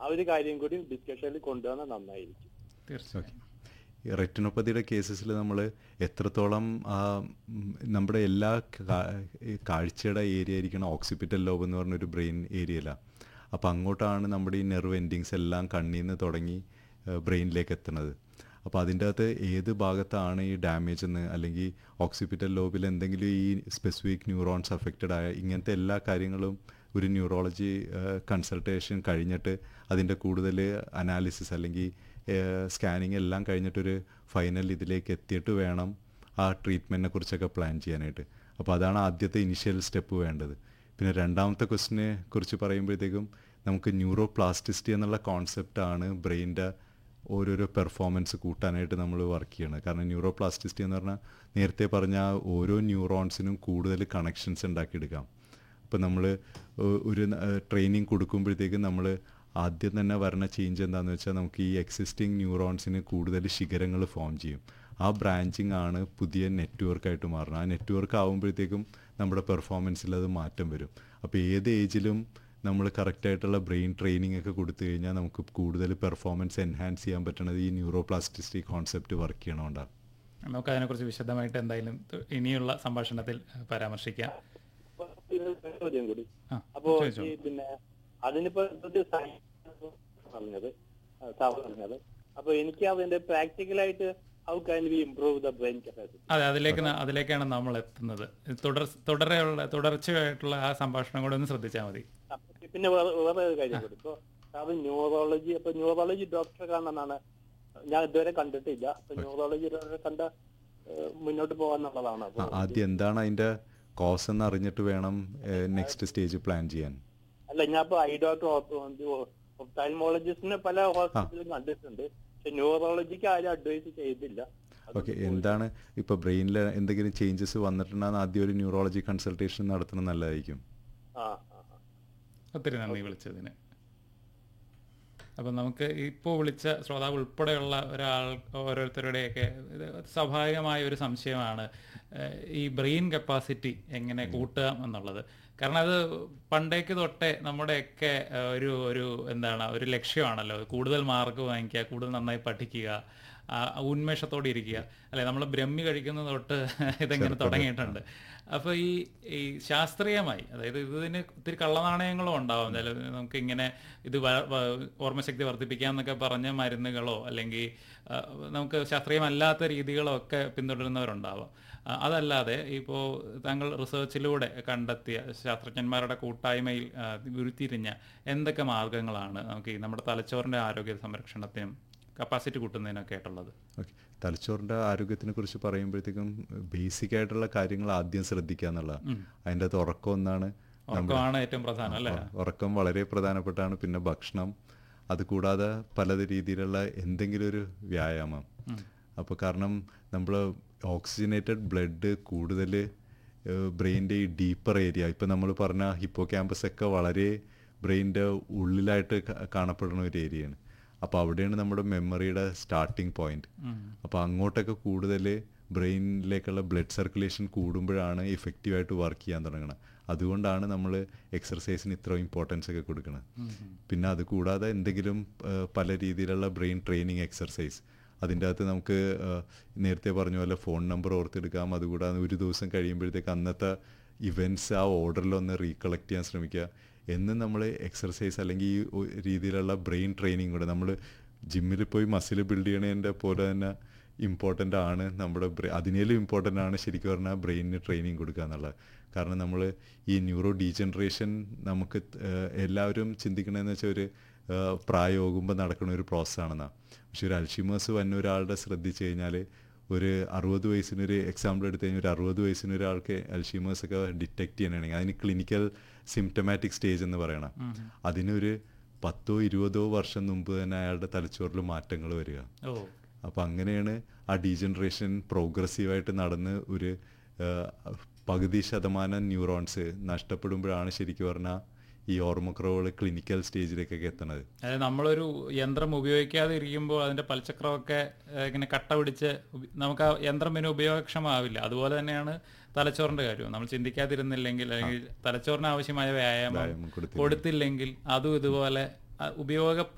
ഒരു കാര്യം കൂടി ഡിസ്കഷനിൽ കൊണ്ടുവന്നാൽ നന്നായിരിക്കും തീർച്ചയായും ഈ റെറ്റിനോപ്പതിയുടെ കേസസിൽ നമ്മൾ എത്രത്തോളം ആ, ഉം, നമ്മുടെ എല്ലാ കാ- ഈ കാഴ്ചയുടെ ഏരിയ ആയിരിക്കണം ഓക്സിപിറ്റൽ ലോബ് എന്ന് പറഞ്ഞൊരു ബ്രെയിൻ ഏരിയയിലാണ് അപ്പോൾ അങ്ങോട്ടാണ് നമ്മുടെ ഈ നെർവ് എൻഡിങ്സ് എല്ലാം കണ്ണിൽ നിന്ന് തുടങ്ങി ബ്രെയിനിലേക്ക് എത്തുന്നത് അപ്പോൾ അതിൻ്റെ അകത്ത് ഏത് ഭാഗത്താണ് ഈ ഡാമേജ് എന്ന് അല്ലെങ്കിൽ ഓക്സിപിറ്റൽ ലോബിൽ എന്തെങ്കിലും ഈ സ്പെസിഫിക് ന്യൂറോൺസ് അഫക്റ്റഡ് ആയ ഇങ്ങനത്തെ എല്ലാ കാര്യങ്ങളും ഒരു ന്യൂറോളജി കൺസൾട്ടേഷൻ കഴിഞ്ഞിട്ട് അതിൻ്റെ കൂടുതൽ അനാലിസിസ് അല്ലെങ്കിൽ സ്കാനിങ് എല്ലാം കഴിഞ്ഞിട്ടൊരു ഫൈനൽ ഇതിലേക്ക് എത്തിയിട്ട് വേണം ആ ട്രീറ്റ്മെൻറ്റിനെ കുറിച്ചൊക്കെ പ്ലാൻ ചെയ്യാനായിട്ട് അപ്പോൾ അതാണ് ആദ്യത്തെ ഇനിഷ്യൽ സ്റ്റെപ്പ് വേണ്ടത് പിന്നെ രണ്ടാമത്തെ ക്വസ്റ്റിനെ കുറിച്ച് പറയുമ്പോഴത്തേക്കും നമുക്ക് ന്യൂറോ പ്ലാസ്റ്റിസിറ്റി എന്നുള്ള കോൺസെപ്റ്റാണ് ബ്രെയിൻ്റെ ഓരോരോ പെർഫോമൻസ് കൂട്ടാനായിട്ട് നമ്മൾ വർക്ക് ചെയ്യണം കാരണം ന്യൂറോ പ്ലാസ്റ്റിസിറ്റി എന്ന് പറഞ്ഞാൽ നേരത്തെ പറഞ്ഞ ആ ഓരോ ന്യൂറോൺസിനും കൂടുതൽ കണക്ഷൻസ് ഉണ്ടാക്കിയെടുക്കാം ഇപ്പം നമ്മൾ ഒരു ട്രെയിനിങ് കൊടുക്കുമ്പോഴത്തേക്കും നമ്മൾ ആദ്യം തന്നെ വരുന്ന ചേഞ്ച് എന്താണെന്ന് വെച്ചാൽ നമുക്ക് ഈ എക്സിസ്റ്റിംഗ് ന്യൂറോൺസിന് കൂടുതൽ ശിഖരങ്ങൾ ഫോം ചെയ്യും ആ ബ്രാഞ്ചിങ് ആണ് പുതിയ നെറ്റ്വർക്കായിട്ട് മാറുന്നത് ആ നെറ്റ്വർക്ക് ആകുമ്പോഴത്തേക്കും നമ്മുടെ പെർഫോമൻസിൽ അത് മാറ്റം വരും അപ്പോൾ ഏത് ഏജിലും നമ്മൾ കറക്റ്റായിട്ടുള്ള ബ്രെയിൻ ട്രെയിനിങ് ഒക്കെ കൊടുത്തു കഴിഞ്ഞാൽ നമുക്ക് കൂടുതൽ പെർഫോമൻസ് എൻഹാൻസ് ചെയ്യാൻ പറ്റുന്നത് ഈ ന്യൂറോ പ്ലാസ്റ്റിസിറ്റി കോൺസെപ്റ്റ് വർക്ക് ചെയ്യണോണ്ടാണ് നമുക്ക് അതിനെക്കുറിച്ച് വിശദമായിട്ട് എന്തായാലും ത- ഇനിയുള്ള സംഭാഷണത്തിൽ അഹ്, പരാമർശിക്കാം അപ്പൊ ഇത് ചോദ്യം കൂടി ആ, അപ്പോ ചോദിച്ചോ. ഈ പിന്നെ അതിനിപ്പോ ഇത് സയൻസ് പറഞ്ഞത് ആ, സാർ പറഞ്ഞത് അപ്പൊ എനിക്ക് അതിന്റെ പ്രാക്ടിക്കലായിട്ട് how can we improve the brain capacity അതെ അതിലേക്ക് ന- അതിലേക്കാണ് നമ്മൾ എത്തുന്നത് തുടർ തുടരെയുള്ള തുടർച്ചയായിട്ടുള്ള ആ സംഭാഷണം കൂടെ ഒന്ന് ശ്രദ്ധിച്ചാൽ മതി പിന്നെ വേറെ വേറെ ഒരു കാര്യം കൂടി ഇപ്പൊ സാർ ന്യൂറോളജി അപ്പൊ ന്യൂറോളജി ഡോക്ടറെ കാണണമെന്നാണ് ഞാൻ ഇതുവരെ കണ്ടിട്ടില്ല അപ്പൊ ന്യൂറോളജി ഡോക്ടറെ കണ്ട ഏഹ്, മുന്നോട്ട് പോകാന്നുള്ളതാണ് ആ, അപ്പൊ ആദ്യം എന്താണ് അതിൻ്റെ കോസ് എന്ന് അറിഞ്ഞിട്ട് വേണം നെക്സ്റ്റ് സ്റ്റേജ് പ്ലാൻ ചെയ്യാൻ അല്ല ഞാൻ ഇപ്പൊ ഐ ഡോക്ടർ ഒപ്താൽമോളജിസ്റ്റിനെ പല ഹോസ്പിറ്റലിലും കണ്ടിട്ടുണ്ട് പക്ഷെ ന്യൂറോളജിക്ക് ആരും അഡ്വൈസ് ചെയ്തില്ല അത് ഓക്കെ എന്താണ് ഇപ്പോൾ ബ്രെയിനിൽ എന്തെങ്കിലും ചേഞ്ചസ് വന്നിട്ടുണ്ടെന്ന് ആദ്യം ഒരു ന്യൂറോളജി കൺസൾട്ടേഷൻ നടത്തുന്നത് നല്ലതായിരിക്കും ആ ആ, ആ. ഒത്തിരി നന്ദി വിളിച്ചതിന് അപ്പം നമുക്ക് ഇപ്പോൾ വിളിച്ച ശ്രോതാവ് ഉൾപ്പെടെയുള്ള ഒരാൾ ഓരോരുത്തരുടെയൊക്കെ ഇത് സ്വാഭാവികമായ ഒരു സംശയമാണ് ഏഹ് ഈ ബ്രെയിൻ കപ്പാസിറ്റി എങ്ങനെ കൂട്ടുക എന്നുള്ളത് കാരണം അത് പണ്ടേക്ക് തൊട്ടേ നമ്മുടെയൊക്കെ ഏഹ് ഒരു ഒരു എന്താണ് ഒരു ലക്ഷ്യമാണല്ലോ കൂടുതൽ മാർക്ക് വാങ്ങിക്കുക കൂടുതൽ നന്നായി പഠിക്കുക ആ ഉന്മേഷത്തോടെ ഇരിക്കുക അല്ലെ നമ്മൾ ബ്രഹ്മി കഴിക്കുന്ന തൊട്ട് ഇതെങ്ങനെ തുടങ്ങിയിട്ടുണ്ട് അപ്പോൾ ഈ ഈ ശാസ്ത്രീയമായി അതായത് ഇതിന് ഒത്തിരി കള്ളനാണയങ്ങളും ഉണ്ടാവും ചില നമുക്ക് ഇങ്ങനെ ഇത് വ- വ- ഓർമ്മശക്തി വർദ്ധിപ്പിക്കാം എന്നൊക്കെ പറഞ്ഞ മരുന്നുകളോ അല്ലെങ്കിൽ ആ, നമുക്ക് ശാസ്ത്രീയമല്ലാത്ത രീതികളോ ഒക്കെ പിന്തുടരുന്നവരുണ്ടാവാം ആ, അതല്ലാതെ ഇപ്പോൾ താങ്കൾ റിസർച്ചിലൂടെ കണ്ടെത്തിയ ശാസ്ത്രജ്ഞന്മാരുടെ കൂട്ടായ്മയിൽ ആ, ഉരുത്തിരിഞ്ഞ എന്തൊക്കെ മാർഗങ്ങളാണ് നമുക്ക് ഈ നമ്മുടെ തലച്ചോറിൻ്റെ ആരോഗ്യ സംരക്ഷണത്തിനും കപ്പാസിറ്റി കൂട്ടുന്നതിനൊക്കെ ആയിട്ടുള്ളത് ഓക്കെ തലച്ചോറിൻ്റെ ആരോഗ്യത്തിനെ കുറിച്ച് പറയുമ്പോഴത്തേക്കും ബേസിക് ആയിട്ടുള്ള കാര്യങ്ങൾ ആദ്യം ശ്രദ്ധിക്കുക എന്നുള്ളതാണ് അതിൻ്റെ അകത്ത് ഉറക്കം ഒന്നാണ് ഉറക്കമാണ് ഏറ്റവും പ്രധാനം അല്ലേ ഉറക്കം വളരെ പ്രധാനപ്പെട്ടാണ് പിന്നെ ഭക്ഷണം അതുകൂടാതെ പല രീതിയിലുള്ള എന്തെങ്കിലും ഒരു വ്യായാമം അപ്പോൾ കാരണം നമ്മൾ ഓക്സിജനേറ്റഡ് ബ്ലഡ് കൂടുതൽ ബ്രെയിൻ്റെ ഈ ഡീപ്പർ ഏരിയ ഇപ്പം നമ്മൾ പറഞ്ഞ ഹിപ്പോ ക്യാമ്പസ് ഒക്കെ വളരെ ബ്രെയിൻ്റെ ഉള്ളിലായിട്ട് ക- കാണപ്പെടുന്ന ഒരു ഏരിയയാണ് അപ്പോൾ അവിടെയാണ് നമ്മുടെ മെമ്മറിയുടെ സ്റ്റാർട്ടിങ് പോയിന്റ് അപ്പോൾ അങ്ങോട്ടൊക്കെ കൂടുതൽ ബ്രെയിനിലേക്കുള്ള ബ്ലഡ് സർക്കുലേഷൻ കൂടുമ്പോഴാണ് ഇഫക്റ്റീവായിട്ട് വർക്ക് ചെയ്യാൻ തുടങ്ങുന്നത് അതുകൊണ്ടാണ് നമ്മൾ എക്സർസൈസിന് ഇത്ര ഇമ്പോർട്ടൻസ് ഒക്കെ കൊടുക്കുന്നത് പിന്നെ അത് കൂടാതെ എന്തെങ്കിലും ആ, പല രീതിയിലുള്ള ബ്രെയിൻ ട്രെയിനിങ് എക്സർസൈസ് അതിൻ്റെ അകത്ത് നമുക്ക് ആ, നേരത്തെ പറഞ്ഞ പോലെ ഫോൺ നമ്പർ ഓർത്തെടുക്കാം അതുകൂടാതെ ഒരു ദിവസം കഴിയുമ്പോഴത്തേക്ക് അന്നത്തെ ഇവൻറ്റ്സ് ആ ഓർഡറിലൊന്ന് റീകളക്ട് ചെയ്യാൻ ശ്രമിക്കുക എന്നും നമ്മൾ എക്സർസൈസ് അല്ലെങ്കിൽ ഈ ഒ- രീതിയിലുള്ള ബ്രെയിൻ ട്രെയിനിങ് കൂടെ നമ്മൾ ജിമ്മിൽ പോയി മസിൽ ബിൽഡ് ചെയ്യണതിൻ്റെ പോലെ തന്നെ ഇമ്പോർട്ടൻ്റ് ആണ് നമ്മുടെ ബ്രെ അതിനേലും ഇമ്പോർട്ടൻ്റ് ആണ് ശരിക്കും പറഞ്ഞാൽ ബ്രെയിനിന് ട്രെയിനിങ് കൊടുക്കുക എന്നുള്ളത് കാരണം നമ്മൾ ഈ ന്യൂറോ ഡീജനറേഷൻ നമുക്ക് ഏഹ്, എല്ലാവരും ചിന്തിക്കണമെന്ന് വെച്ചാൽ ഒരു ഏഹ്, പ്രായമാകുമ്പോൾ നടക്കുന്ന ഒരു പ്രോസസ്സാണെന്നാണ് പക്ഷെ ഒരു അൽഷിമേഴ്സ് വന്ന ഒരാളുടെ ശ്രദ്ധിച്ചു കഴിഞ്ഞാൽ ഒരു അറുപത് വയസ്സിനൊരു എക്സാമ്പിൾ എടുത്തു കഴിഞ്ഞാൽ ഒരു അറുപത് വയസ്സിന് ഒരാൾക്ക് അൽഷിമേഴ്സ് ഒക്കെ ഡിറ്റക്ട് ചെയ്യണമെങ്കിൽ അതിന് ക്ലിനിക്കൽ സിംറ്റമാറ്റിക് സ്റ്റേജ് എന്ന് പറയണം അതിനൊരു പത്തോ ഇരുപതോ വർഷം മുമ്പ് തന്നെ അയാളുടെ തലച്ചോറിൽ മാറ്റങ്ങൾ വരിക ഓ അപ്പോൾ അങ്ങനെയാണ് ആ ഡീജനറേഷൻ പ്രോഗ്രസീവായിട്ട് നടന്ന് ഒരു ആ, പകുതി ശതമാനം ന്യൂറോൺസ് നഷ്ടപ്പെടുമ്പോഴാണ് ശരിക്കും പറഞ്ഞാൽ ഈ ഓർമ്മക്കുറവുകൾ ക്ലിനിക്കൽ സ്റ്റേജിലേക്കൊക്കെ എത്തണത് അതായത് നമ്മളൊരു യന്ത്രം ഉപയോഗിക്കാതെ ഇരിക്കുമ്പോൾ അതിന്റെ പൽചക്രമൊക്കെ ഏഹ്, ഇങ്ങനെ കട്ട പിടിച്ച് ഉപ- നമുക്ക് ആ യന്ത്രം പിന്നെ ഉപയോഗക്ഷമമാവില്ല അതുപോലെ തന്നെയാണ് തലച്ചോറിന്റെ കാര്യം നമ്മൾ ചിന്തിക്കാതിരുന്നില്ലെങ്കിൽ അല്ലെങ്കിൽ തലച്ചോറിന് ആവശ്യമായ വ്യായാമം വ്യായാമം കൊടുത്തില്ലെങ്കിൽ. കൊടുത്തില്ലെങ്കിൽ അതും ഇതുപോലെ ആ, ഉപയോഗ